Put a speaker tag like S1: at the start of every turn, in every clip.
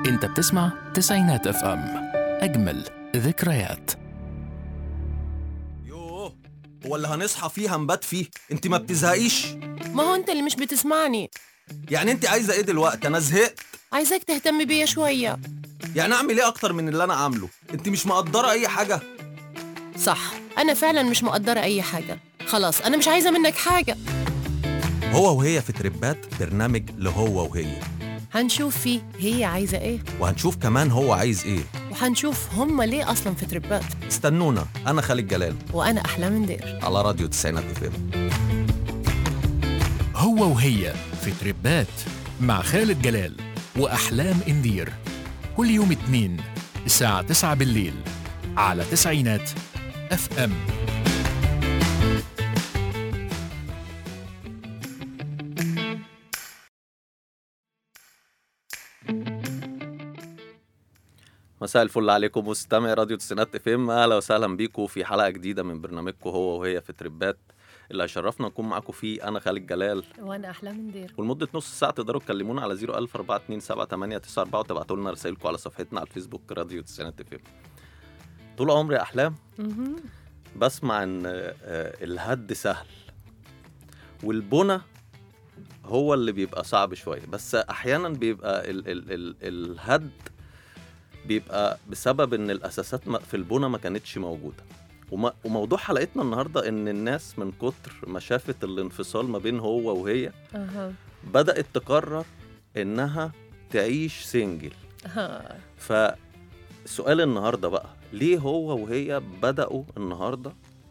S1: انت بتسمع تسعينات اف ام اجمل ذكريات
S2: يوه هو اللي هنصحى فيه هنبات فيه انت ما بتزهقيش
S3: ما هو انت اللي مش بتسمعني
S2: يعني انت عايزه ايه دلوقتي انا زهقت
S3: عايزاك تهتم بيا شوية
S2: يعني اعمل ايه اكتر من اللي انا عامله انت مش مقدره اي حاجه
S3: صح أنا فعلا مش مقدرة أي حاجة خلاص أنا مش عايزة منك حاجة
S2: هو وهي في تربات برنامج لهو وهي
S3: هنشوف فيه هي عايزة إيه
S2: وهنشوف كمان هو عايز ايه
S3: وهنشوف هما ليه أصلا في تربات
S2: استنونا انا خالد جلال
S3: وأنا أحلى من دير
S2: على راديو تسعينات اف ام
S1: هو وهي في تربات مع خالد جلال وأحلام إندير كل يوم اتنين الساعة 9 بالليل على تسعينات اف ام
S2: مساء الفل عليكم مستمع راديو تسعينات اف ام اهلا وسهلا بيكم في حلقه جديده من برنامجكم هو وهي في تربات اللي هيشرفنا نكون معاكم فيه انا خالد جلال
S3: وأنا أحلى من دير
S2: ولمده نص ساعه تقدروا تكلمونا على 004278994 وتبعتوا لنا رسائلكم على صفحتنا على الفيسبوك راديو تسعينات اف ام طول عمري احلام
S3: مهم.
S2: بسمع ان آه، الهد سهل والبنى هو اللي بيبقى صعب شويه بس احيانا بيبقى ال ال ال الهد بيبقى بسبب ان الاساسات ما- في البنى ما كانتش موجوده وما وموضوع حلقتنا النهارده ان الناس من كتر ما شافت الانفصال ما بين هو وهي
S3: أها
S2: بدات تقرر انها تعيش سنجل
S3: أها.
S2: فسؤال النهارده بقى ليه هو وهي بداوا النهارده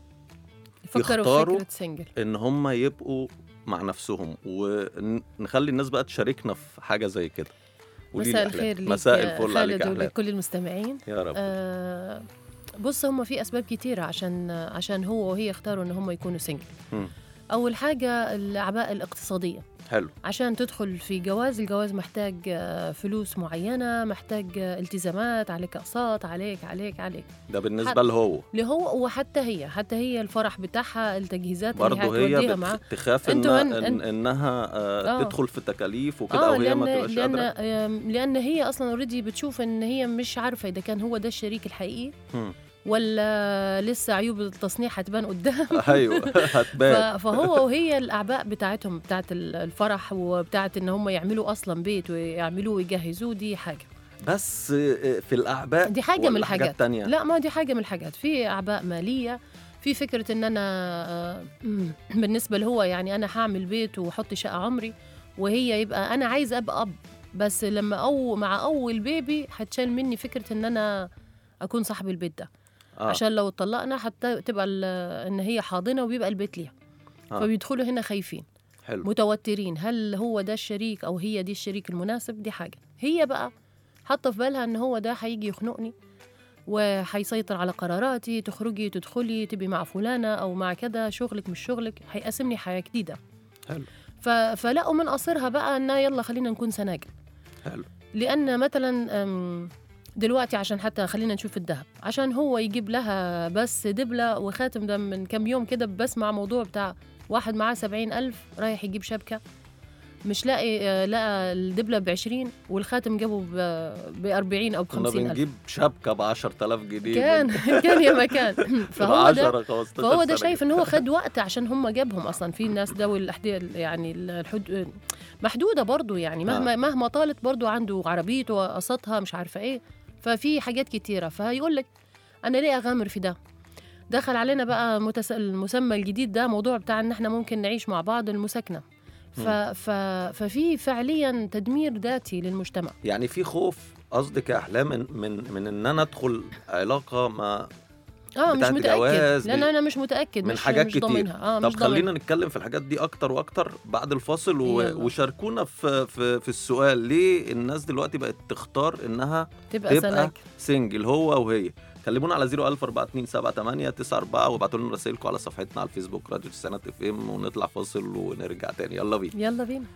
S3: يفكروا
S2: يختاروا
S3: في فكرة سنجل
S2: ان هم يبقوا مع نفسهم ونخلي الناس بقى تشاركنا في حاجه زي كده قولي لي
S3: مساء
S2: أحلام.
S3: الخير ليك
S2: مساء
S3: يا
S2: الفل عليك
S3: خالد
S2: يا أحلام.
S3: ولكل المستمعين
S2: يا رب
S3: آه بص هم في اسباب كتيره عشان عشان هو وهي اختاروا ان هم يكونوا سنجل
S2: مم.
S3: اول حاجه الاعباء الاقتصاديه
S2: حلو
S3: عشان تدخل في جواز الجواز محتاج آه، فلوس معينه محتاج آه، التزامات عليك اقساط عليك عليك عليك
S2: ده بالنسبه
S3: حد-
S2: لهو
S3: اللي هو وحتى هي حتى هي الفرح بتاعها التجهيزات اللي
S2: برضه هي
S3: هتوديها
S2: بتخ...
S3: معاه
S2: تخاف
S3: انتوا
S2: إنها,
S3: هن-
S2: إن... انها آه
S3: آه.
S2: تدخل في تكاليف وكده او هي
S3: لان
S2: ما تبقاش
S3: لان
S2: قادره
S3: آم، لان هي اصلا اوريدي بتشوف ان هي مش عارفه اذا كان هو ده الشريك الحقيقي
S2: مم.
S3: ولا لسه عيوب التصنيع هتبان قدام
S2: ايوه
S3: ف-
S2: هتبان
S3: فهو وهي الاعباء بتاعتهم بتاعت ال- الفرح وبتاعت ان هم يعملوا اصلا بيت ويعملوه ويجهزوه دي حاجه
S2: بس آه، في الاعباء
S3: دي حاجه
S2: ولا
S3: من الحاجات
S2: حاجات تانية
S3: لا ما دي حاجه من الحاجات في اعباء ماليه في فكره ان انا آه، بالنسبه له هو يعني انا هعمل بيت واحط شقه عمري وهي يبقى انا عايز ابقى اب بس لما أو مع اول بيبي هتشال مني فكره ان انا اكون صاحب البيت ده
S2: آه.
S3: عشان لو اتطلقنا حتى تبقى ال- ان هي حاضنه وبيبقى البيت ليها
S2: آه.
S3: فبيدخلوا هنا خايفين
S2: حلو
S3: متوترين هل هو ده الشريك او هي دي الشريك المناسب دي حاجه هي بقى حاطه في بالها ان هو ده هيجي يخنقني وهيسيطر على قراراتي تخرجي تدخلي تبقي مع فلانه او مع كده شغلك مش شغلك هيقاسمني حياه جديده
S2: حلو
S3: ف... فلقوا من قصرها بقى ان يلا خلينا نكون سناجل
S2: حلو
S3: لان مثلا أم، دلوقتي عشان حتى خلينا نشوف الذهب عشان هو يجيب لها بس دبلة وخاتم ده من كام يوم كده بسمع موضوع بتاع واحد معاه سبعين ألف رايح يجيب شبكة مش لاقي آه، لقى الدبلة بعشرين والخاتم جابه بأربعين أو
S2: كنا
S3: بخمسين ألف
S2: بنجيب شبكه ب 10000 جنيه
S3: كان كان يا مكان فهو ده
S2: 10 15
S3: فهو ده
S2: سنة
S3: شايف ان هو خد وقت عشان هم جابهم اصلا في الناس ذوي الاحداث يعني الحد محدوده برضو يعني مهما
S2: آه.
S3: مهما طالت برضو عنده عربيته وقسطها مش عارفه ايه ففي حاجات كتيره فهيقول لك انا ليه اغامر في ده دخل علينا بقى متس... المسمى الجديد ده موضوع بتاع ان احنا ممكن نعيش مع بعض المساكنه ف... ف... ففي فعليا تدمير ذاتي للمجتمع
S2: يعني في خوف قصدك يا احلام من من, من ان انا ادخل علاقه مع
S3: اه مش
S2: بتاعت
S3: متاكد
S2: جواز
S3: لان
S2: دي
S3: انا مش متاكد
S2: من
S3: مش
S2: حاجات
S3: مش
S2: كتير.
S3: ضامنها اه
S2: طب
S3: مش ضامنها
S2: خلينا نتكلم في الحاجات دي اكتر واكتر بعد الفاصل و...
S3: يلا.
S2: وشاركونا في, في في السؤال ليه الناس دلوقتي بقت تختار انها
S3: تبقى,
S2: تبقى
S3: سناجل
S2: سنجل هو وهي كلمونا على 014278994 وابعتوا لنا رسائلكم على صفحتنا على الفيسبوك راديو تسعينات اف ام ونطلع فاصل ونرجع تاني يلا بينا
S3: يلا بينا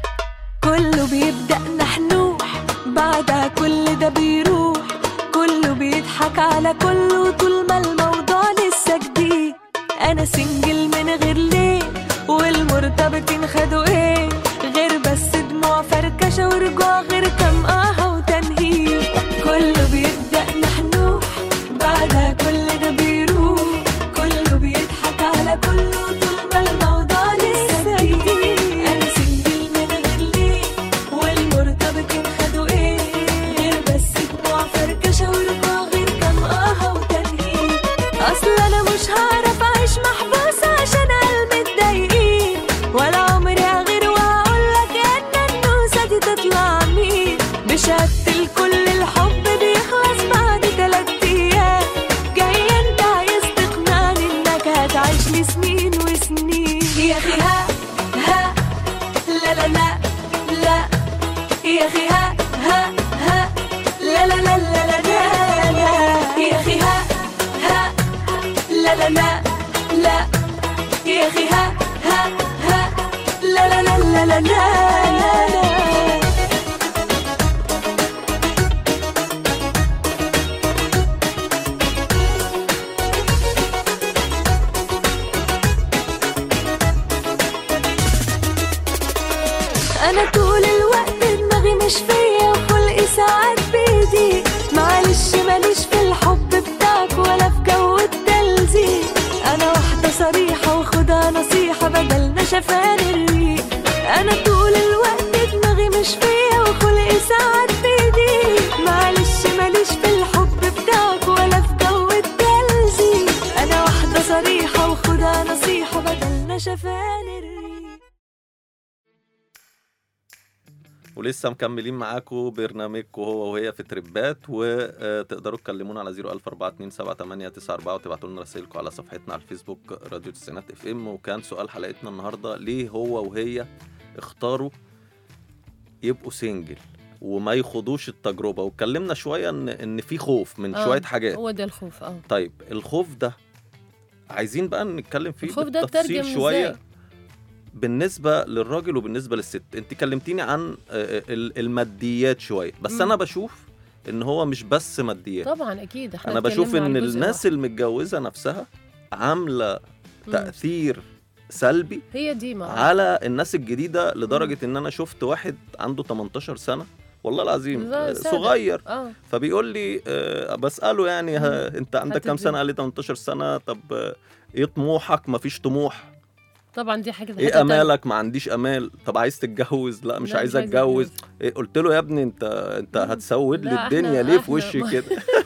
S4: كله بيبدأ نحنوح بعدها كل ده بيروح كله كله بيضحك على كله طول ما الموضوع لسه جديد انا سنجل من غير ليه والمرتبطين خدوا ايه غير بس دموع فركشة ورجوع غير كام آه وتنهيد كله بيبدأ محنوح بعدها كل ده بيروح كله بيضحك على كله طول ما الموضوع لسه جديد انا سنجل من غير ليه والمرتبطين خدوا ايه غير بس دموع فركشة ورجوع غير كام آه وتنهيد اصل انا مش هعرف اعيش محبوسة عشان قلبي متضايقين ولا عمري هغير وهقولك ان النوسة دي تطلع مين بشهادة الكل الحب بيخلص بعد تلات ايام جاي انت عايز تقنعني انك هتعيش لي سنين وسنين يا اخي ها ها لا لا لا لا يا اخي ها ها ها لا لا لا لا لا لا لا يا اخي ها ها لا لا لا لا يا اخي ها ها ها لا لا لا لا لا لا لا انا طول الوقت دماغي مش فيا وخلقي ساعات بيضيق معلش ماليش في الحب بتاعك ولا في جو التلزيق انا واحدة صريحة وخدها نصيحة بدل نشفان الريق انا طول الوقت دماغي مش فيا وخلقي ساعات بيضيق معلش ماليش في الحب بتاعك ولا في جو التلزيق انا واحدة صريحة وخدها نصيحة بدل نشفان الريق
S2: ولسه مكملين معاكم برنامجكم هو وهي في تربات وتقدروا تكلمونا على 014278994 وتبعتوا لنا رسائلكم على صفحتنا على الفيسبوك راديو تسعينات اف ام وكان سؤال حلقتنا النهارده ليه هو وهي اختاروا يبقوا سنجل وما يخوضوش التجربه واتكلمنا شويه ان ان في خوف من
S3: آه،
S2: شويه حاجات
S3: هو ده الخوف اه
S2: طيب الخوف ده عايزين بقى نتكلم فيه
S3: الخوف ده
S2: بالتفصيل
S3: اترجم
S2: شويه
S3: ازاي
S2: بالنسبه للراجل وبالنسبه للست انت كلمتيني عن آه، ال- الماديات شويه بس
S3: مم.
S2: انا بشوف ان هو مش بس ماديات
S3: طبعا اكيد احنا
S2: انا بشوف
S3: اتكلمنا
S2: ان
S3: عن جزء
S2: الناس المتجوزه نفسها عامله
S3: واحد. مم.
S2: تاثير سلبي
S3: هي دي ما
S2: على الناس الجديده لدرجه ان انا شفت واحد عنده 18 سنه والله العظيم
S3: لا،
S2: آه،
S3: صادق.
S2: صغير
S3: اه
S2: فبيقول لي آه، بساله يعني ها انت عندك كام
S3: هتدي.
S2: سنه قال لي 18 سنه طب آه، ايه طموحك مفيش طموح
S3: طبعا دي حاجه حاجة
S2: ايه
S3: تانية.
S2: امالك ما عنديش امال طب عايز تتجوز لا مش
S3: لا،
S2: عايز
S3: عايز
S2: اتجوز إيه قلت له يا ابني انت انت
S3: مم.
S2: هتسود لي
S3: لا، إحنا-
S2: الدنيا ليه في
S3: إحنا-
S2: وشي كده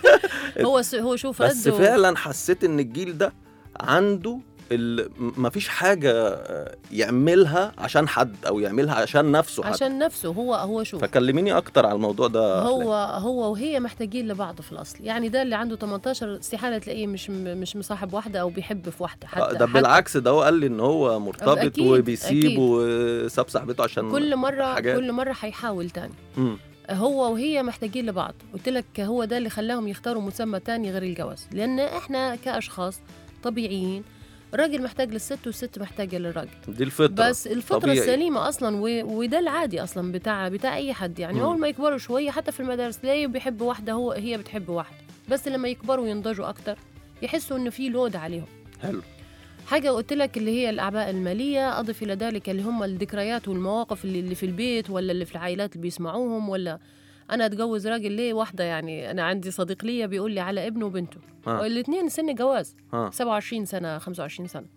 S3: هو س... هو شوف
S2: بس
S3: رده-
S2: فعلا حسيت ان الجيل ده عنده ال... مفيش حاجه آه، يعملها عشان حد او يعملها عشان نفسه حد
S3: عشان نفسه هو هو شوف
S2: فكلميني اكتر على الموضوع ده
S3: هو هو وهي محتاجين لبعض في الاصل يعني ده اللي عنده 18 استحاله تلاقيه مش م- مش مصاحب واحده او بيحب في واحده
S2: آه،
S3: حتى
S2: ده
S3: حتى
S2: بالعكس ده هو قال لي ان هو مرتبط
S3: أكيد،
S2: وبيسيب
S3: أكيد.
S2: وساب صاحبته عشان
S3: كل مره
S2: حاجات.
S3: كل مره هيحاول تاني
S2: مم.
S3: هو وهي محتاجين لبعض قلت لك هو ده اللي خلاهم يختاروا مسمى تاني غير الجواز لان احنا كاشخاص طبيعيين الراجل محتاج للست والست محتاجه للراجل
S2: دي الفطره
S3: بس الفطره
S2: طبيعي.
S3: السليمه اصلا و... وده العادي اصلا بتاع بتاع اي حد يعني
S2: مم.
S3: اول ما يكبروا شويه حتى في المدارس تلاقيه بيحب واحده هو هي بتحب واحد بس لما يكبروا وينضجوا اكتر يحسوا انه في لود عليهم
S2: حلو
S3: حاجه قلت لك اللي هي الاعباء الماليه اضف الى ذلك اللي هم الذكريات والمواقف اللي, اللي في البيت ولا اللي في العائلات اللي بيسمعوهم ولا انا اتجوز راجل ليه واحده يعني انا عندي صديق ليا بيقول لي على ابنه وبنته
S2: ها
S3: الاثنين سن جواز
S2: ها
S3: 27 سنه 25 سنه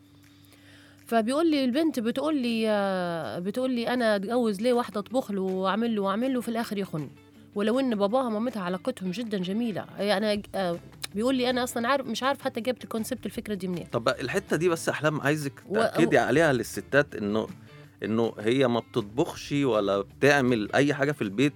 S3: فبيقول لي البنت بتقول لي آه، بتقول لي انا اتجوز ليه واحده اطبخ له واعمل له واعمل له في الاخر يخوني ولو ان باباها ومامتها علاقتهم جدا جميله يعني آه، بيقول لي انا اصلا عارف مش عارف حتى جبت الكونسبت الفكره دي منين
S2: طب الحته دي بس احلام عايزك
S3: و-
S2: تاكدي عليها للستات انه انه هي ما بتطبخش ولا بتعمل اي حاجه في البيت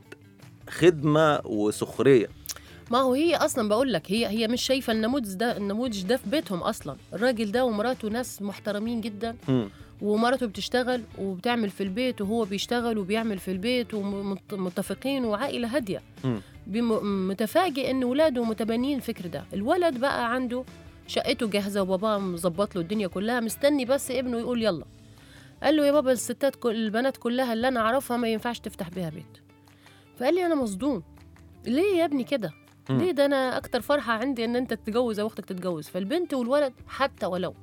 S2: خدمه وسخريه
S3: ما هو هي اصلا بقول لك هي هي مش شايفه النموذج ده النموذج ده في بيتهم اصلا الراجل ده ومراته ناس محترمين جدا
S2: مم.
S3: ومراته بتشتغل وبتعمل في البيت وهو بيشتغل وبيعمل في البيت ومتفقين وعائله هاديه
S2: مم.
S3: بم- متفاجئ ان ولاده متبنين الفكر ده الولد بقى عنده شقته جاهزه وباباه مظبط له الدنيا كلها مستني بس ابنه يقول يلا قال له يا بابا الستات كل البنات كلها اللي انا اعرفها ما ينفعش تفتح بيها بيت فقال لي انا مصدوم ليه يا ابني كده
S2: مم.
S3: ليه ده انا اكتر فرحه عندي ان انت تتجوز او اختك تتجوز فالبنت والولد حتى ولو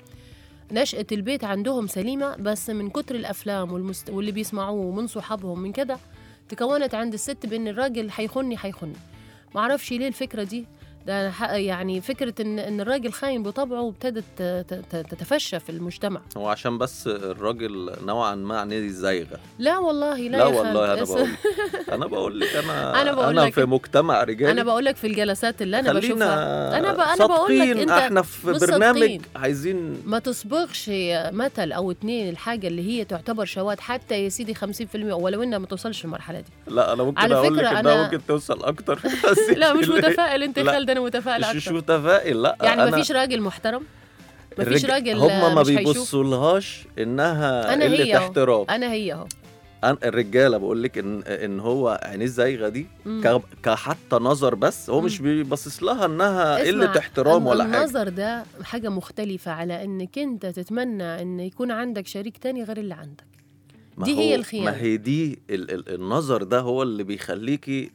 S3: نشأة البيت عندهم سليمة بس من كتر الأفلام والمست... واللي بيسمعوه من صحابهم من كده تكونت عند الست بأن الراجل حيخني حيخني معرفش ليه الفكرة دي ده ح- يعني فكرة إن إن الراجل خاين بطبعه ابتدت ت- ت- تتفشى في المجتمع
S2: هو عشان بس الراجل نوعا ما عينيه زايغه
S3: لا والله لا,
S2: لا,
S3: يا
S2: والله
S3: خالد.
S2: انا بقول لك انا بقول لك انا
S3: أنا بقول
S2: انا
S3: لك-
S2: في مجتمع رجالي
S3: أنا بقول لك في الجلسات اللي أنا
S2: خلينا
S3: بشوفها أنا ب... أنا بقول لك
S2: صادقين،
S3: أنت
S2: احنا في
S3: مش
S2: برنامج
S3: صادقين.
S2: عايزين
S3: ما تصبغش مثل او اتنين الحاجه اللي هي تعتبر شواذ حتى يا سيدي 50% ولو انها ما توصلش المرحله دي
S2: لا انا ممكن
S3: على
S2: اقول لك
S3: فكرة
S2: انها
S3: أنا-
S2: ممكن توصل اكتر بس
S3: لا مش
S2: اللي-
S3: متفائل انت
S2: لا،
S3: خالد انا متفائل
S2: مش
S3: اكتر
S2: مش متفائل لا
S3: يعني ما
S2: أنا
S3: فيش راجل محترم ما فيش
S2: الرج-
S3: راجل
S2: هم ما
S3: مش هيشوف
S2: بيبصولهاش انها
S3: أنا هي
S2: قله
S3: أهو.
S2: احترام
S3: انا هي اهو
S2: أنا الرجاله بقول لك ان ان هو عينيه الزايغه دي
S3: مم.
S2: ك- كحتى نظر بس هو مش
S3: مم.
S2: بيبصص لها انها
S3: اسمع،
S2: قله احترام
S3: الن-
S2: ولا حاجه
S3: النظر ده حاجه مختلفه على انك انت تتمنى ان يكون عندك شريك تاني غير اللي عندك
S2: ما
S3: دي هي
S2: هو-
S3: الخيانة.
S2: ما هي دي ال ال النظر ده هو اللي بيخليكي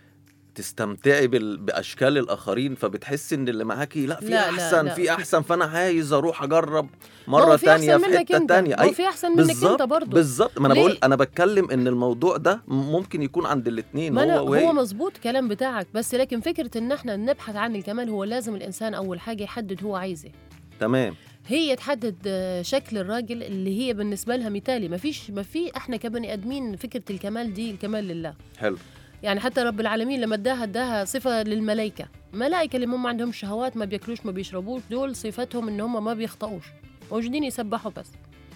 S2: تستمتعي بال- باشكال الاخرين فبتحسي ان اللي معاكي لا في
S3: لا، لا،
S2: احسن
S3: لا.
S2: في احسن فانا عايز اروح اجرب
S3: ما هو
S2: مره
S3: في
S2: تانية
S3: احسن
S2: في
S3: منك
S2: حته
S3: انت
S2: تانية
S3: ما هو
S2: أي
S3: في احسن منك انت برضه
S2: بالظبط ما انا
S3: ليه؟
S2: بقول انا بتكلم ان الموضوع ده ممكن يكون عند الاثنين
S3: ما أنا
S2: هو وهي
S3: هو مظبوط كلام بتاعك بس لكن فكره ان احنا نبحث عن الكمال هو لازم الانسان اول حاجه يحدد هو عايز ايه
S2: تمام
S3: هي تحدد آه، شكل الراجل اللي هي بالنسبه لها مثالي ما فيش ما في احنا كبني ادمين فكره الكمال دي الكمال لله
S2: حلو
S3: يعني حتى رب العالمين لما اداها اداها صفه للملائكه ملائكه اللي هم ما عندهم شهوات ما بياكلوش ما بيشربوش دول صفتهم ان هم ما بيخطئوش موجودين يسبحوا بس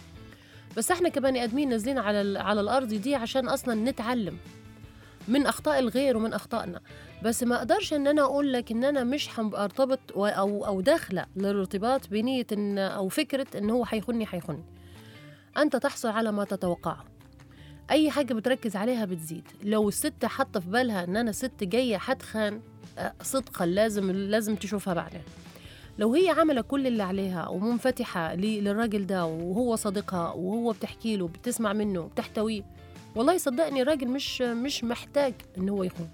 S3: بس احنا كبني ادمين نازلين على ال- على الارض دي عشان اصلا نتعلم من اخطاء الغير ومن اخطائنا بس ما اقدرش ان انا اقول لك ان انا مش هبقى ارتبط و- او او داخله للارتباط بنيه ان او فكره ان هو هيخوني هيخوني انت تحصل على ما تتوقعه اي حاجه بتركز عليها بتزيد لو الست حاطه في بالها ان انا ست جايه هتخان آه، صدقا لازم لازم تشوفها بعدين لو هي عامله كل اللي عليها ومنفتحه ل- للراجل ده وهو صديقها وهو بتحكي له بتسمع منه بتحتويه والله صدقني الراجل مش مش محتاج ان هو يخون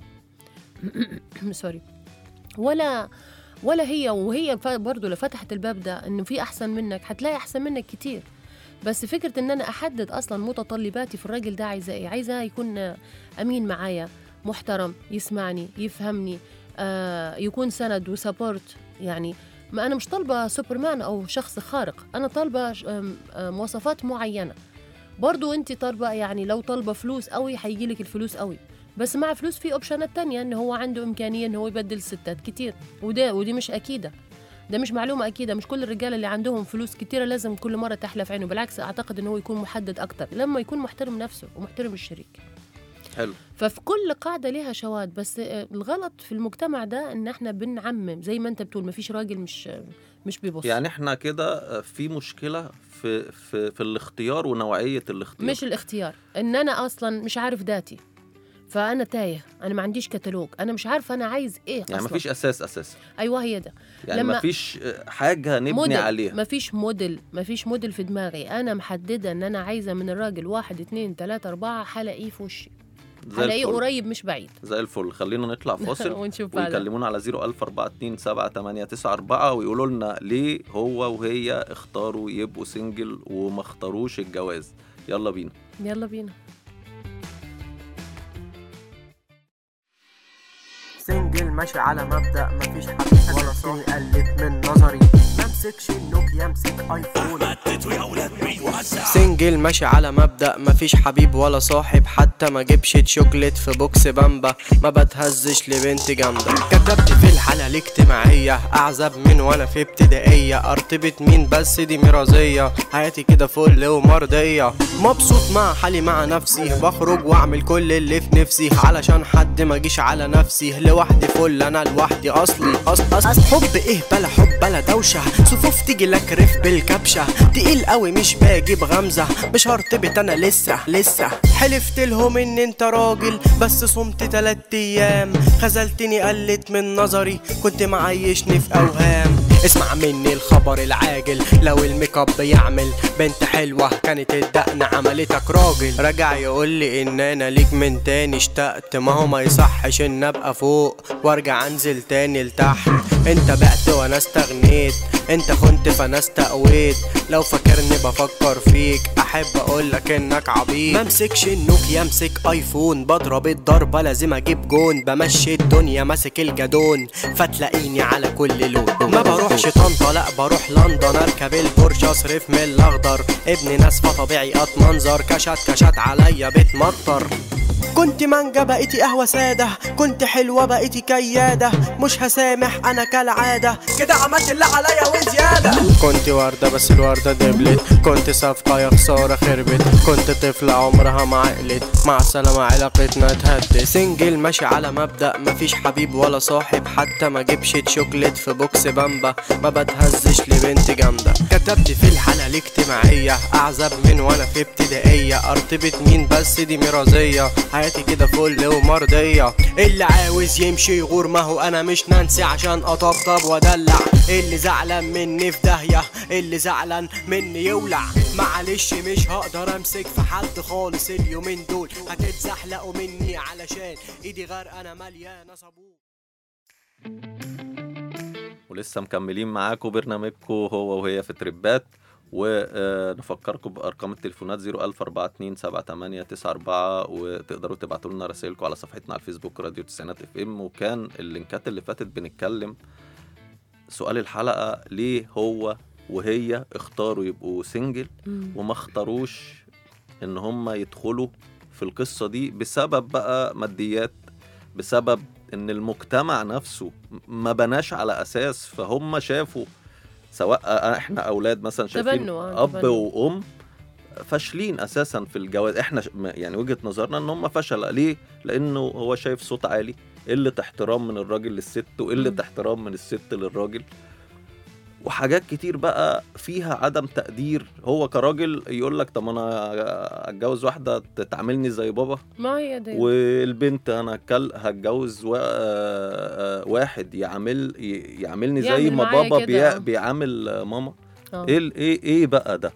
S3: سوري ولا ولا هي وهي ف- برضه لو فتحت الباب ده انه في احسن منك هتلاقي احسن منك كتير بس فكره ان انا احدد اصلا متطلباتي في الراجل ده عايزاه ايه عايزاه يكون آه، امين معايا محترم يسمعني يفهمني آه يكون سند وسبورت يعني ما انا مش طالبه سوبرمان او شخص خارق انا طالبه ش- آم، آم، مواصفات معينه برضو انت طالبه يعني لو طالبه فلوس قوي هيجي لك الفلوس قوي بس مع فلوس في اوبشنات تانية ان هو عنده امكانيه ان هو يبدل ستات كتير وده ودي مش اكيده ده مش معلومه اكيده مش كل الرجاله اللي عندهم فلوس كتيره لازم كل مره تحلى في عينه بالعكس اعتقد ان هو يكون محدد اكتر لما يكون محترم نفسه ومحترم الشريك
S2: حلو
S3: ففي كل قاعده ليها شواذ بس آه، الغلط في المجتمع ده ان احنا بنعمم زي ما انت بتقول مفيش راجل مش مش بيبص
S2: يعني احنا كده في مشكله في في في الاختيار ونوعيه الاختيار
S3: مش الاختيار ان انا اصلا مش عارف ذاتي فانا تايه انا ما عنديش كتالوج انا مش عارفه انا عايز ايه
S2: يعني
S3: أصلاً.
S2: مفيش اساس اساسا
S3: ايوه هي ده
S2: يعني
S3: لما-
S2: مفيش حاجه نبني
S3: موديل
S2: عليها
S3: مفيش موديل مفيش موديل في دماغي انا محدده ان انا عايزه من الراجل واحد اتنين تلاته اربعه هلاقيه في وشي
S2: زي
S3: هلاقيه
S2: الفل
S3: قريب مش بعيد
S2: زي الفل خلينا نطلع فاصل
S3: ونشوف بعدها
S2: ويكلمونا على 014278994 ويقولوا لنا ليه هو وهي اختاروا يبقوا سنجل وما اختاروش الجواز يلا بينا
S3: يلا بينا
S5: سنجل ماشي على مبدأ مفيش حد ولا صاحي قلت من نظري ممسكش النوكيا امسك ايفون سنجل ماشي على مبدأ مفيش حبيب ولا صاحب حتى ما جيبش شوكليت في بوكس بامبا ما بتهزش لبنت جامدة كتبت في الحالة الاجتماعية أعزب من وأنا في ابتدائية أرتبط مين بس دي مرازية حياتي كده فل ومرضية مبسوط مع حالي مع نفسي بخرج وأعمل كل اللي في نفسي علشان حد ما جيش على نفسي لوحدي فل أنا لوحدي أصلي أصل أصل حب إيه بلا حب بلا دوشة صفوف تيجي لك رف بالكبشة تقيل قوي مش باجي بغمزة مش هرتبط أنا لسه لسه حلفت لهم إن أنت راجل بس صمت تلات أيام خذلتني قلت من نظري كنت معيشني في أوهام اسمع مني الخبر العاجل لو الميك اب بيعمل بنت حلوة كانت الدقن عملتك راجل راجع يقول لي ان انا ليك من تاني اشتقت ما هو ما يصحش ان ابقى فوق وارجع انزل تاني لتحت انت بعت وانا استغنيت انت خنت فانا استقويت لو فاكرني بفكر فيك احب اقولك انك عبيط ممسكش النوكيا امسك ايفون بضرب الضربة لازم اجيب جون بمشي الدنيا ماسك الجدون فتلاقيني على كل لون ما بروحش طنطا لا بروح لندن اركب البورش اصرف من الاخضر ابن ناس فطبيعي اتمنظر كشات كشات عليا بتمطر كنت مانجا بقيتي قهوة سادة كنت حلوة بقيتي كيادة مش هسامح أنا كالعادة كده عملت اللي عليا وزيادة كنت وردة بس الوردة دبلت كنت صفقة يا خسارة خربت كنت طفلة عمرها ما عقلت مع السلامة علاقتنا اتهدت سنجل ماشي على مبدأ مفيش حبيب ولا صاحب حتى ما جيبش شوكليت في بوكس بامبا ما بتهزش لبنت جامدة كتبت في الحالة الاجتماعية أعزب من وأنا في ابتدائية أرتبط مين بس دي مرازية حياتي كده فل ومرضية اللي عاوز يمشي يغور ما هو أنا مش نانسي عشان أطبطب وأدلع اللي زعلان مني في داهية اللي زعلان مني يولع معلش مش هقدر أمسك في حد خالص اليومين دول هتتزحلقوا مني علشان إيدي غرقانة مليانة صابون
S2: ولسه مكملين معاكم برنامجكم هو وهي في تربات ونفكركم بارقام التليفونات 004278894 وتقدروا تبعتوا لنا رسائلكم على صفحتنا على الفيسبوك راديو تسعينات اف ام وكان اللينكات اللي فاتت بنتكلم سؤال الحلقه ليه هو وهي اختاروا يبقوا سنجل
S3: مم.
S2: وما اختاروش ان هم يدخلوا في القصه دي بسبب بقى ماديات بسبب ان المجتمع نفسه ما بناش على اساس فهم شافوا سواء احنا اولاد مثلا شايفين
S3: تبنوا، آه،
S2: اب
S3: تبنوا.
S2: وام فاشلين اساسا في الجواز احنا ش- ما- يعني وجهه نظرنا ان هم فشل ليه لانه هو شايف صوت عالي قله احترام من الراجل للست وقله
S3: مم.
S2: احترام من الست للراجل وحاجات كتير بقى فيها عدم تقدير هو كراجل يقول لك طب انا اتجوز واحده تعاملني زي بابا
S3: ما هي دي
S2: والبنت انا كل هتجوز و... آه، آه، واحد يعامل ي- يعاملني زي
S3: يعمل
S2: ما
S3: معايا
S2: بابا
S3: كده،
S2: بي...
S3: آه.
S2: بيعامل آه، ماما
S3: آه.
S2: ايه ال- ايه ايه بقى ده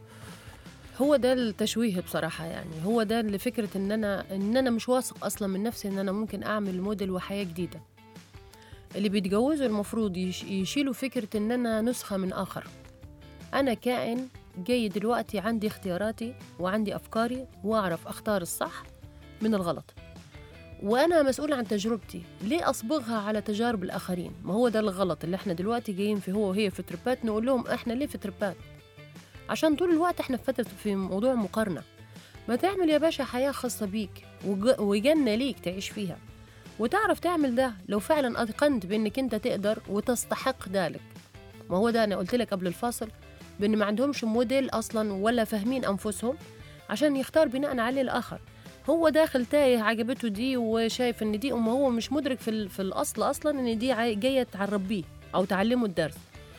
S3: هو ده التشويه بصراحة يعني هو ده اللي فكرة ان انا ان انا مش واثق اصلا من نفسي ان انا ممكن اعمل موديل وحياة جديدة اللي بيتجوزوا المفروض يش- يشيلوا فكرة ان انا نسخة من اخر انا كائن جاي دلوقتي عندي اختياراتي وعندي افكاري واعرف اختار الصح من الغلط وانا مسؤول عن تجربتي ليه اصبغها على تجارب الاخرين ما هو ده الغلط اللي احنا دلوقتي جايين فيه هو وهي في تربات نقول لهم احنا ليه في تربات عشان طول الوقت احنا في فترة في موضوع مقارنة ما تعمل يا باشا حياة خاصة بيك وج- وجنة ليك تعيش فيها وتعرف تعمل ده لو فعلا أتقنت بأنك أنت تقدر وتستحق ذلك ما هو ده أنا قلت لك قبل الفاصل بأن ما عندهمش موديل أصلا ولا فاهمين أنفسهم عشان يختار بناء عليه الآخر هو داخل تايه عجبته دي وشايف ان دي أم هو مش مدرك في, ال- في الاصل اصلا ان دي عاي- جايه تعربيه او تعلمه الدرس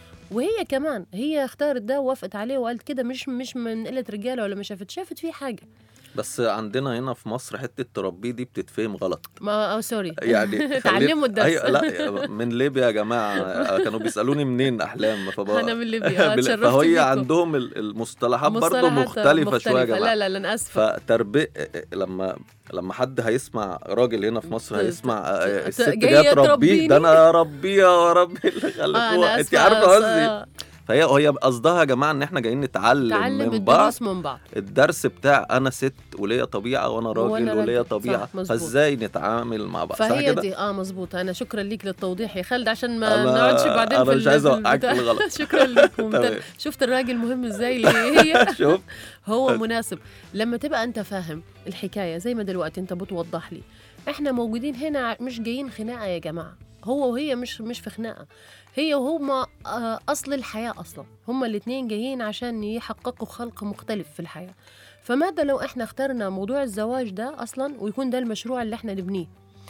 S3: وهي كمان هي اختارت ده ووافقت عليه وقالت كده مش مش من قله رجاله ولا ما شافت شافت فيه حاجه
S2: بس عندنا هنا في مصر حته تربيه دي بتتفهم غلط
S3: ما أو سوري
S2: يعني خليت-
S3: تعلموا الدرس
S2: أيوة لا من ليبيا يا جماعه كانوا بيسالوني منين احلام فبقى
S3: انا من ليبيا آه،
S2: بال-
S3: اتشرفت
S2: فهي
S3: بيكم.
S2: عندهم ال- المصطلحات برضه
S3: مصطلحات
S2: مختلفه شويه يا جماعه
S3: لا لا لا انا اسفه
S2: فتربيه لما لما حد هيسمع راجل هنا في مصر
S3: ت-
S2: هيسمع
S3: ت-
S2: آه،
S3: ت-
S2: الست
S3: جاية
S2: جايه تربيه
S3: تربيني.
S2: ده انا اربيها واربي اللي
S3: آه،
S2: خلفوها
S3: انا
S2: انت
S3: اسفه
S2: عارفه
S3: آه،
S2: قصدي
S3: آه،
S2: فهي هي قصدها يا جماعه ان احنا جايين نتعلم
S3: تعلم
S2: من بعض
S3: الدروس من بعض
S2: الدرس بتاع انا ست وليا طبيعه وانا راجل
S3: وأنا
S2: وليا
S3: راجل.
S2: طبيعه
S3: صح، مظبوط.
S2: فازاي نتعامل مع بعض صح
S3: فهي
S2: كده
S3: دي اه مظبوط انا شكرا ليك للتوضيح يا خالد عشان ما
S2: أنا-
S3: نقعدش بعدين
S2: أنا
S3: في
S2: مش
S3: ال-
S2: عايز
S3: في
S2: أوقعك في
S3: البتاع.
S2: الغلط.
S3: شكرا لك
S2: تمام.
S3: ممتاز شفت الراجل مهم ازاي اللي هي
S2: شوف
S3: هو مناسب لما تبقى انت فاهم الحكايه زي ما دلوقتي انت بتوضح لي احنا موجودين هنا مش جايين خناقه يا جماعه هو وهي مش مش في خناقه هي وهما آه، اصل الحياه اصلا هما الاتنين جايين عشان يحققوا خلق مختلف في الحياه فماذا لو احنا اخترنا موضوع الزواج ده اصلا ويكون ده المشروع اللي احنا نبنيه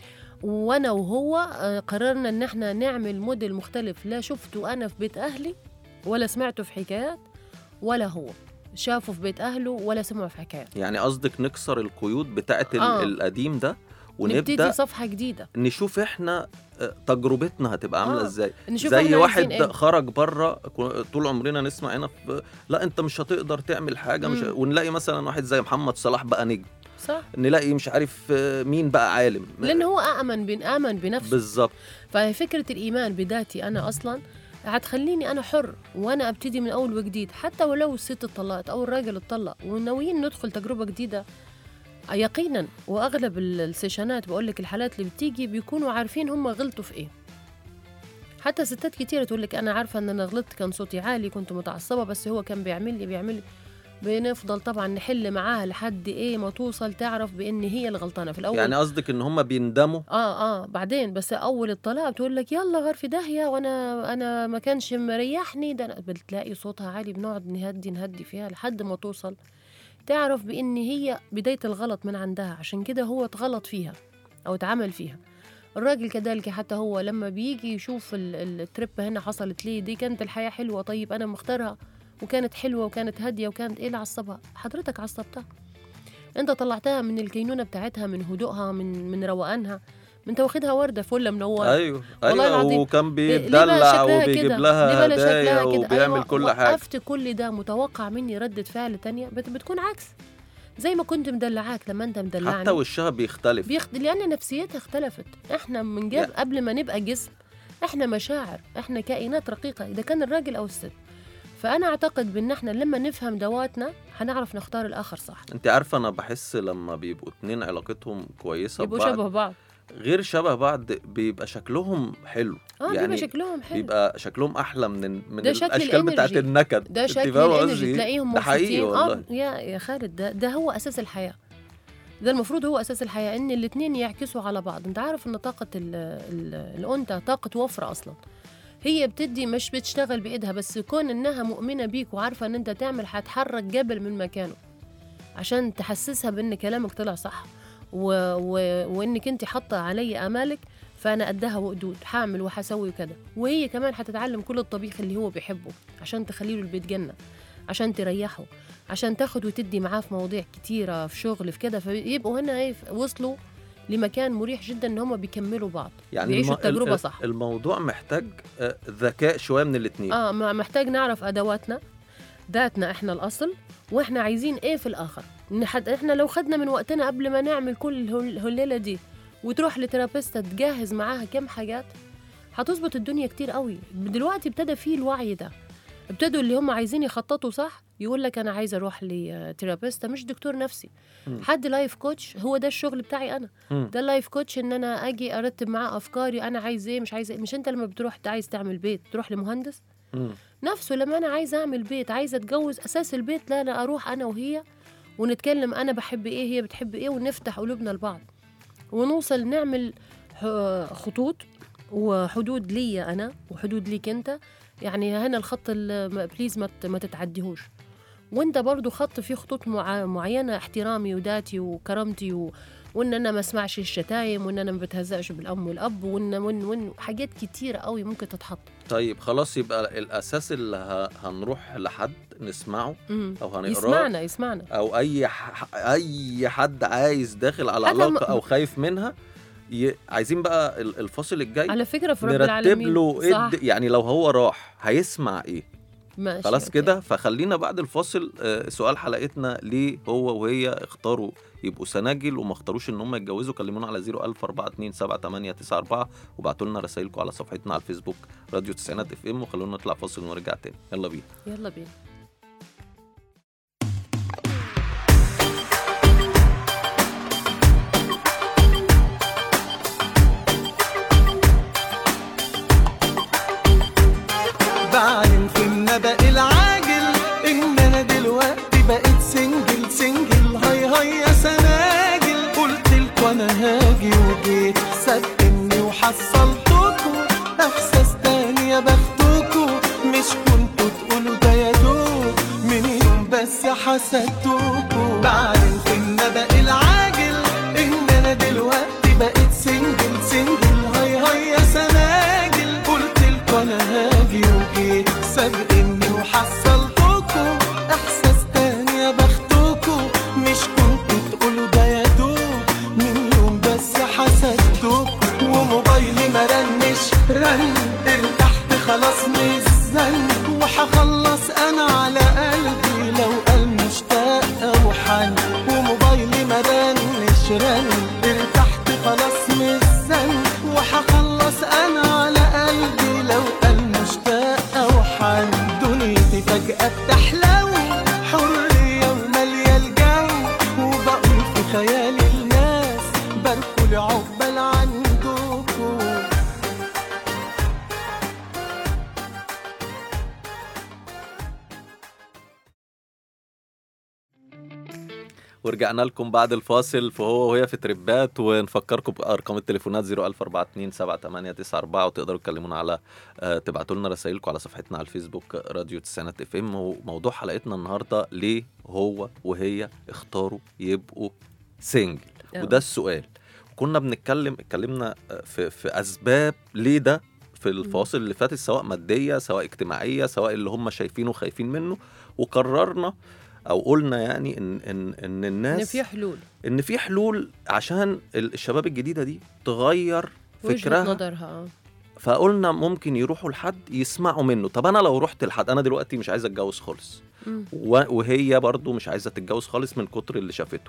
S3: وانا وهو آه، قررنا ان احنا نعمل موديل مختلف لا شفته انا في بيت اهلي ولا سمعته في حكايات ولا هو شافه في بيت اهله ولا سمعه في حكايات
S2: يعني قصدك نكسر القيود بتاعت ال-
S3: آه.
S2: القديم ده
S3: نبتدي
S2: ونبدا
S3: صفحه جديده
S2: نشوف احنا آه، تجربتنا هتبقى عامله
S3: آه.
S2: ازاي
S3: نشوف
S2: زي
S3: إحنا
S2: واحد
S3: عايزين إيه.
S2: خرج بره طول عمرنا نسمع هنا في لا انت مش هتقدر تعمل حاجه مش
S3: مم.
S2: ونلاقي مثلا واحد زي محمد صلاح بقى نجم
S3: صح
S2: نلاقي مش عارف آه، مين بقى عالم
S3: لان هو امن بن امن بنفسه
S2: بالظبط
S3: ففكره الايمان بذاتي انا اصلا هتخليني انا حر وانا ابتدي من اول وجديد حتى ولو الست اتطلقت او الراجل اتطلق وناويين ندخل تجربه جديده يقينا واغلب ال- السيشنات بقول لك الحالات اللي بتيجي بيكونوا عارفين هم غلطوا في ايه حتى ستات كتيرة تقول لك انا عارفه ان انا غلطت كان صوتي عالي كنت متعصبه بس هو كان بيعمل لي بيعمل لي بنفضل طبعا نحل معاها لحد ايه ما توصل تعرف بان هي اللي غلطانه في الاول
S2: يعني قصدك ان هم بيندموا
S3: اه اه بعدين بس اول الطلاق بتقول لك يلا غير في داهيه وانا انا ما كانش مريحني ده أنا- بتلاقي صوتها عالي بنقعد نهدي نهدي فيها لحد ما توصل تعرف بان هي بدايه الغلط من عندها عشان كده هو اتغلط فيها او اتعمل فيها الراجل كذلك حتى هو لما بيجي يشوف ال- ال- الترip هنا حصلت ليه دي كانت الحياه حلوه طيب انا مختارها وكانت حلوه وكانت هاديه وكانت ايه اللي عصبها حضرتك عصبتها انت طلعتها من الكينونه بتاعتها من هدوءها من من روقانها انت واخدها ورده فله منوره
S2: ايوه
S3: والله
S2: ايوه
S3: العظيم.
S2: وكان
S3: ليه بقى
S2: بيدلع
S3: شكلها
S2: وبيجيب
S3: كده؟
S2: لها
S3: ليه بقى
S2: هدايا
S3: شكلها كده؟
S2: وبيعمل
S3: أيوة،
S2: كل حاجه
S3: وقفت كل ده متوقع مني ردة فعل تانية بت- بتكون عكس زي ما كنت مدلعاك لما انت مدلعني
S2: حتى وشها بيختلف
S3: بيخت... لان نفسيتها اختلفت احنا من جاب
S2: يا-
S3: قبل ما نبقى جسم احنا مشاعر احنا كائنات رقيقه اذا كان الراجل او الست فانا اعتقد بان احنا لما نفهم دواتنا هنعرف نختار الاخر صح
S2: انت عارفه انا بحس لما بيبقوا اتنين علاقتهم كويسه
S3: يبقوا
S2: ببعض
S3: شبه بعض
S2: غير شبه بعض بيبقى شكلهم حلو
S3: اه
S2: يعني
S3: بيبقى شكلهم حلو
S2: بيبقى شكلهم احلى من من
S3: ده شكل
S2: الاشكال بتاعت
S3: الإنرجي.
S2: النكد
S3: ده
S2: انت
S3: شكل
S2: فاهمة قصدي
S3: الانرجي
S2: إيه؟
S3: تلاقيهم
S2: ده حقيقي
S3: مبسوطين
S2: والله
S3: اه يا يا خالد ده ده هو اساس الحياه ده المفروض هو اساس الحياه ان الاثنين يعكسوا على بعض انت عارف ان طاقه ال ال الانثى طاقه وفره اصلا هي بتدي مش بتشتغل بايدها بس كون انها مؤمنه بيك وعارفه ان انت تعمل هتحرك جبل من مكانه عشان تحسسها بان كلامك طلع صح و... و... وانك انت حاطه علي امالك فانا قدها وقدود هعمل وهسوي كده وهي كمان هتتعلم كل الطبيخ اللي هو بيحبه عشان تخليله البيت جنه عشان تريحه عشان تاخد وتدي معاه في مواضيع كتيره في شغل في كده فيبقوا هنا ايه وصلوا لمكان مريح جدا ان هم بيكملوا بعض
S2: يعني
S3: بيعيشوا
S2: الم-
S3: التجربة
S2: ال-
S3: صح.
S2: الموضوع محتاج آه، ذكاء شويه من الاثنين
S3: اه ما محتاج نعرف ادواتنا ذاتنا احنا الاصل واحنا عايزين ايه في الاخر إن حد احنا لو خدنا من وقتنا قبل ما نعمل كل الهل- الهليله دي وتروح لترابيستا تجهز معاها كم حاجات هتظبط الدنيا كتير قوي دلوقتي ابتدى فيه الوعي ده ابتدوا اللي هم عايزين يخططوا صح يقول لك انا عايز اروح لتيرابيستا مش دكتور نفسي
S2: مم.
S3: حد لايف كوتش هو ده الشغل بتاعي انا
S2: مم.
S3: ده اللايف كوتش ان انا اجي ارتب معاه افكاري انا عايز ايه مش عايز ايه مش انت لما بتروح عايز تعمل بيت تروح لمهندس
S2: مم.
S3: نفسه لما انا عايزه اعمل بيت عايزه اتجوز اساس البيت لا انا اروح انا وهي ونتكلم انا بحب ايه هي بتحب ايه ونفتح قلوبنا لبعض ونوصل نعمل ح- خطوط وحدود ليا انا وحدود ليك انت يعني هنا الخط ال- ما- بليز ما ت- ما تتعديهوش وانت برضو خط فيه خطوط مع معينه احترامي وذاتي وكرامتي و... وان انا ما اسمعش الشتايم وان انا ما بتهزقش بالام والاب وان وان وان حاجات كتيره قوي ممكن تتحط
S2: طيب خلاص يبقى الاساس اللي ه- هنروح لحد نسمعه
S3: مم.
S2: او هنقراه
S3: يسمعنا يسمعنا
S2: او اي ح... اي حد عايز داخل على
S3: حتى
S2: علاقه
S3: م-
S2: او خايف منها ي... عايزين بقى ال- الفاصل الجاي
S3: على فكره في رب
S2: نرتب
S3: العالمين
S2: له ايه
S3: صح
S2: الد- يعني لو هو راح هيسمع ايه
S3: ماشي
S2: خلاص
S3: أوكي.
S2: كده فخلينا بعد الفاصل آه، سؤال حلقتنا ليه هو وهي اختاروا يبقوا سناجل وما اختاروش ان هم يتجوزوا كلمونا على 010427894 وابعتوا لنا رسائلكم على صفحتنا على الفيسبوك راديو تسعينات اف ام وخلونا نطلع فاصل ونرجع تاني يلا بينا
S3: يلا بينا
S6: بعلن في النبأ العاجل ان انا دلوقتي بقيت سنجل سنجل هاي هاي يا سناجل قلت لكم انا هاجي وجيت صدقني وحصلتكوا احساس تاني يا بختكوا مش كنتوا تقولوا ده يا دوب من يوم بس حسدتكوا بعلن في النبأ العاجل ان انا دلوقتي بقيت سنجل سنجل هاي هاي يا سناجل قلت لكم انا هاجي وجيت سابقني وحصلتكوا احساس تاني يا بختكوا مش كنتوا تقولوا ده يا دوب من يوم بس
S2: ورجعنا لكم بعد الفاصل فهو وهي في تربات ونفكركم بارقام التليفونات 004427894 وتقدروا تكلمونا على آه، تبعتوا لنا رسائلكم على صفحتنا على الفيسبوك راديو تسعينات اف ام وموضوع حلقتنا النهارده ليه هو وهي اختاروا يبقوا سنجل
S3: آه.
S2: وده السؤال كنا بنتكلم اتكلمنا آه، في في اسباب ليه ده في الفواصل اللي فاتت سواء ماديه سواء اجتماعيه سواء اللي هم شايفينه خايفين منه وقررنا او قلنا يعني ان ان ان الناس
S3: ان في حلول
S2: ان في حلول عشان ال- الشباب الجديده دي تغير
S3: وجهه
S2: فكرها
S3: نظرها آه.
S2: فقلنا ممكن يروحوا لحد يسمعوا منه طب انا لو رحت لحد انا دلوقتي مش عايز اتجوز خالص
S3: مم.
S2: و- وهي برضو مش عايزه تتجوز خالص من كتر اللي شافته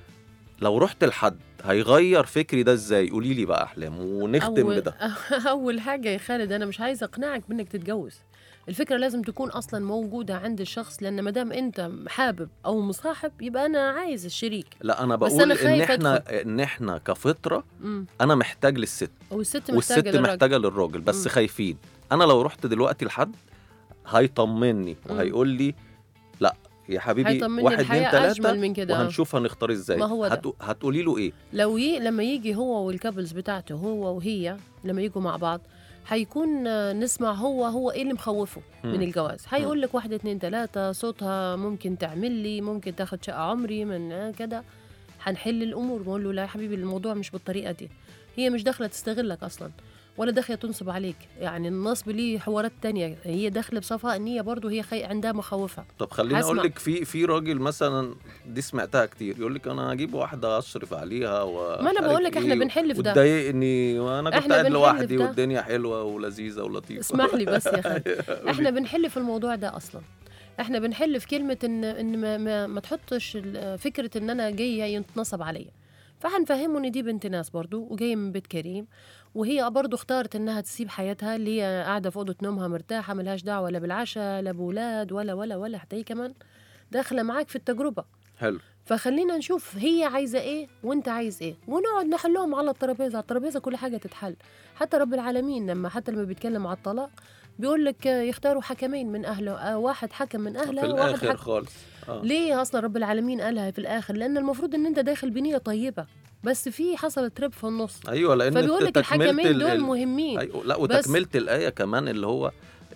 S2: لو رحت لحد هيغير فكري ده ازاي قولي لي بقى احلام ونختم
S3: أول
S2: بده
S3: أول حاجة يا خالد أنا مش عايزة أقنعك بإنك تتجوز الفكرة لازم تكون أصلا موجودة عند الشخص لأن ما دام أنت حابب أو مصاحب يبقى أنا عايز الشريك
S2: لا انا
S3: بس
S2: بقول
S3: أنا
S2: ان
S3: خايفة
S2: احنا ان احنا كفطره
S3: مم.
S2: انا محتاج للست
S3: والست
S2: والست
S3: محتاجة للراجل
S2: محتاجه للراجل بس
S3: مم.
S2: خايفين انا لو رحت دلوقتي لحد هيطمني
S3: مم.
S2: وهيقول لي لا يا حبيبي
S3: هيطمني
S2: واحد اتنين
S3: الحياة أجمل
S2: تلاته
S3: من كده آه.
S2: وهنشوف هنختار ازاي
S3: ما هو ده.
S2: هتق- هتقولي له ايه
S3: لو ي... لما يجي هو والكابلز بتاعته هو وهي لما يجوا مع بعض هيكون آه، نسمع هو هو ايه اللي مخوفه
S2: مم.
S3: من الجواز هيقول لك واحد اتنين تلاتة صوتها ممكن تعمل لي ممكن تاخد شقة عمري من آه، كده هنحل الامور بقول له لا يا حبيبي الموضوع مش بالطريقة دي هي مش داخلة تستغلك اصلا ولا داخلة تنصب عليك يعني النصب ليه حوارات تانية هي داخلة بصفاء النية برضه هي خي... عندها مخاوفها
S2: طب خليني اقول
S3: هسمع.
S2: لك في في راجل مثلا دي سمعتها كتير يقول لك انا هجيب واحده اصرف عليها و
S3: ما أنا بقول لك إحنا بنحل في ده.
S2: وتضايقني وانا كنت
S3: إحنا
S2: قاعد
S3: بنحل
S2: لوحدي
S3: في ده.
S2: والدنيا حلوه ولذيذه ولطيفه
S3: اسمح لي بس يا خالد احنا بنحل في الموضوع ده اصلا احنا بنحل في كلمه ان ان ما, ما, ما تحطش ال- فكره ان انا جايه يتنصب عليا فهنفهمه ان دي بنت ناس برضو وجايه من بيت كريم وهي برضو اختارت انها تسيب حياتها اللي هي قاعده في اوضه نومها مرتاحه ملهاش دعوه لا بالعشاء لا بولاد ولا ولا ولا حتى هي كمان داخله معاك في التجربه
S2: حلو
S3: فخلينا نشوف هي عايزه ايه وانت عايز ايه ونقعد نحلهم على الترابيزه على الترابيزه كل حاجه تتحل حتى رب العالمين لما حتى لما بيتكلم على الطلاق بيقول لك آه، يختاروا حكمين من اهله آه، واحد حكم من اهله
S2: في
S3: وواحد
S2: الاخر
S3: حكم
S2: خالص آه.
S3: ليه اصلا رب العالمين قالها في الاخر لان المفروض ان انت داخل بنيه طيبه بس في حصلت رب في النص
S2: ايوه لان
S3: فبيقول لك
S2: تكملة
S3: الحكمين
S2: ال-
S3: دول
S2: ال-
S3: مهمين
S2: أيوة لا
S3: بس-
S2: وتكمله الايه كمان اللي هو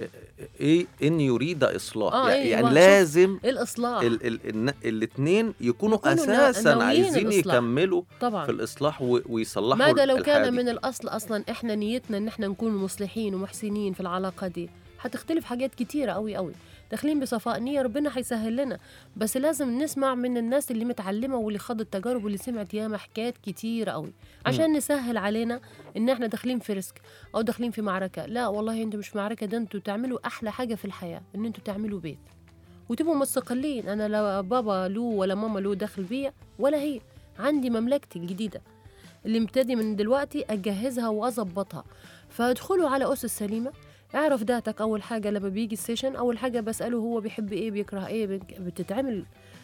S2: ايه ان يريد اصلاح
S3: آه،
S2: يعني,
S3: أيوة،
S2: يعني
S3: شوف.
S2: لازم
S3: الاصلاح
S2: ال ال ال الاثنين يكونوا
S3: يكونوا نا-
S2: اساسا
S3: ناويين
S2: عايزين
S3: الإصلاح.
S2: يكملوا
S3: طبعا
S2: في الاصلاح و- ويصلحوا
S3: ماذا لو
S2: الحياة
S3: كان
S2: دي.
S3: من الأصل أصلا إحنا نيتنا إن إحنا نكون مصلحين ومحسنين في العلاقة دي هتختلف حاجات كتيرة أوي أوي داخلين بصفاء نية ربنا هيسهل لنا بس لازم نسمع من الناس اللي متعلمة واللي خاضت تجارب واللي سمعت ياما حكايات كتيرة أوي عشان نسهل علينا إن إحنا داخلين في ريسك أو داخلين في معركة لا والله أنتوا مش في معركة ده أنتوا تعملوا أحلى حاجة في الحياة إن أنتوا تعملوا بيت وتبقوا مستقلين أنا لا بابا له ولا ماما له دخل بيا ولا هي عندي مملكتي الجديدة اللي مبتدي من دلوقتي اجهزها واظبطها فادخلوا على اسس سليمه اعرف ذاتك اول حاجه لما بيجي السيشن اول حاجه بساله هو بيحب ايه بيكره ايه بت- بتتعمل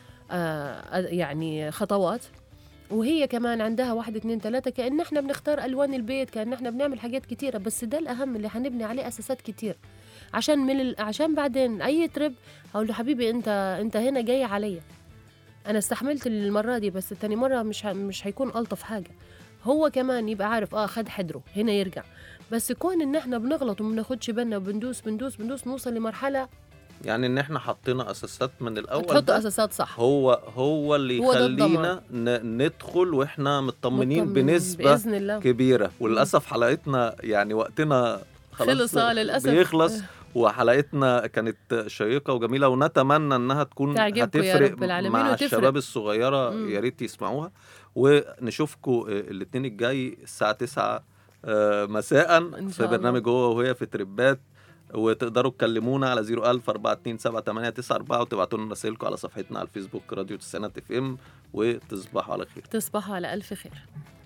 S3: آه يعني خطوات وهي كمان عندها واحد اتنين تلاتة كأن احنا بنختار ألوان البيت كأن احنا بنعمل حاجات كتيرة بس ده الأهم اللي هنبني عليه أساسات كتير عشان من ال... عشان بعدين أي ترب أقول له حبيبي أنت أنت هنا جاي عليا أنا استحملت المرة دي بس التاني مرة مش ه... مش هيكون ألطف حاجة هو كمان يبقى عارف اه خد حدره هنا يرجع بس كون ان احنا بنغلط وما بناخدش بالنا وبندوس بندوس بندوس نوصل لمرحله
S2: يعني ان احنا حطينا اساسات من الاول
S3: تحط
S2: ده
S3: اساسات صح
S2: هو هو اللي
S3: هو ده
S2: يخلينا ن- ندخل واحنا مطمنين
S3: مطمنين
S2: بنسبه
S3: باذن الله
S2: كبيره وللاسف حلقتنا يعني وقتنا خلاص
S3: خلص آه، للأسف.
S2: بيخلص وحلقتنا كانت شيقه وجميله ونتمنى انها تكون
S3: تعجبكم يا
S2: هتفرق
S3: رب العالمين
S2: مع
S3: وتفرق.
S2: الشباب الصغيره
S3: مم.
S2: يا ريت يسمعوها ونشوفكم الاثنين الجاي الساعه 9 آه، مساء
S3: إن
S2: في
S3: شاء الله.
S2: برنامج هو وهي في تربات وتقدروا تكلمونا على 01000 427 وتبعتوا لنا رسائلكم على صفحتنا على الفيسبوك راديو تسعينات اف ام وتصبحوا على خير
S3: تصبحوا على الف خير